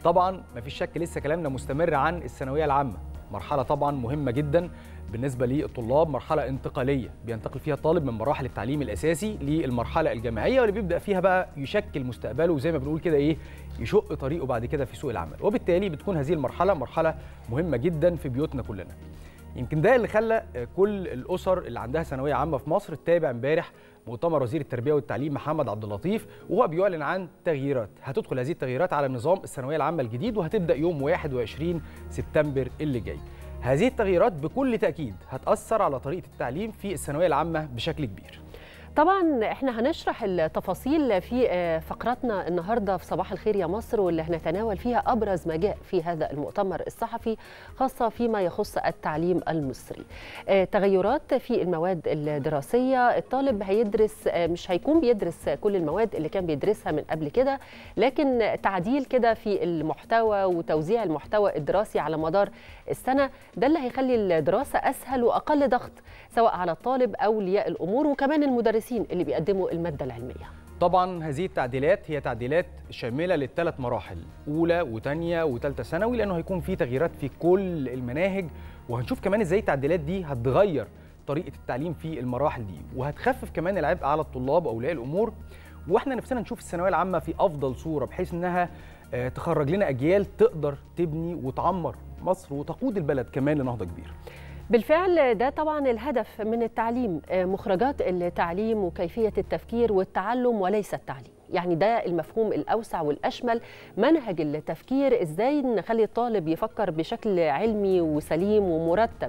طبعا مفيش شك لسه كلامنا مستمر عن الثانويه العامه مرحله طبعا مهمه جدا بالنسبه للطلاب مرحله انتقاليه بينتقل فيها الطالب من مراحل التعليم الاساسي للمرحله الجامعيه واللي بيبدا فيها بقى يشكل مستقبله وزي ما بنقول كده ايه يشق طريقه بعد كده في سوق العمل وبالتالي بتكون هذه المرحله مرحله مهمه جدا في بيوتنا كلنا يمكن ده اللي خلى كل الاسر اللي عندها ثانويه عامه في مصر تتابع امبارح مؤتمر وزير التربيه والتعليم محمد عبد اللطيف وهو بيعلن عن تغييرات هتدخل هذه التغييرات على نظام الثانويه العامه الجديد وهتبدا يوم 21 سبتمبر اللي جاي هذه التغييرات بكل تاكيد هتاثر على طريقه التعليم في الثانويه العامه بشكل كبير طبعا احنا هنشرح التفاصيل في فقرتنا النهارده في صباح الخير يا مصر واللي هنتناول فيها ابرز ما جاء في هذا المؤتمر الصحفي خاصه فيما يخص التعليم المصري. تغيرات في المواد الدراسيه، الطالب هيدرس مش هيكون بيدرس كل المواد اللي كان بيدرسها من قبل كده، لكن تعديل كده في المحتوى وتوزيع المحتوى الدراسي على مدار السنه، ده اللي هيخلي الدراسه اسهل واقل ضغط سواء على الطالب او اولياء الامور وكمان المدرسين المدرسين اللي بيقدموا المادة العلمية طبعا هذه التعديلات هي تعديلات شاملة للثلاث مراحل أولى وثانية وثالثة ثانوي لأنه هيكون في تغييرات في كل المناهج وهنشوف كمان إزاي التعديلات دي هتغير طريقة التعليم في المراحل دي وهتخفف كمان العبء على الطلاب وأولياء الأمور واحنا نفسنا نشوف الثانوية العامة في أفضل صورة بحيث إنها تخرج لنا أجيال تقدر تبني وتعمر مصر وتقود البلد كمان لنهضة كبيرة بالفعل ده طبعا الهدف من التعليم مخرجات التعليم وكيفية التفكير والتعلم وليس التعليم يعني ده المفهوم الأوسع والأشمل منهج التفكير إزاي نخلي الطالب يفكر بشكل علمي وسليم ومرتب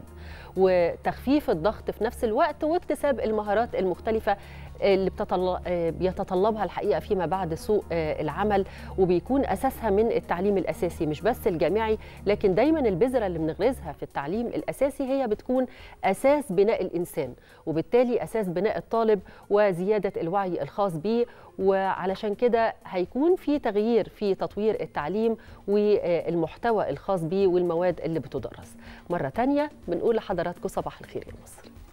وتخفيف الضغط في نفس الوقت واكتساب المهارات المختلفة اللي بيتطلبها الحقيقه فيما بعد سوق العمل وبيكون اساسها من التعليم الاساسي مش بس الجامعي لكن دايما البذره اللي بنغرزها في التعليم الاساسي هي بتكون اساس بناء الانسان وبالتالي اساس بناء الطالب وزياده الوعي الخاص به وعلشان كده هيكون في تغيير في تطوير التعليم والمحتوى الخاص به والمواد اللي بتدرس مره تانية بنقول لحضراتكم صباح الخير يا مصر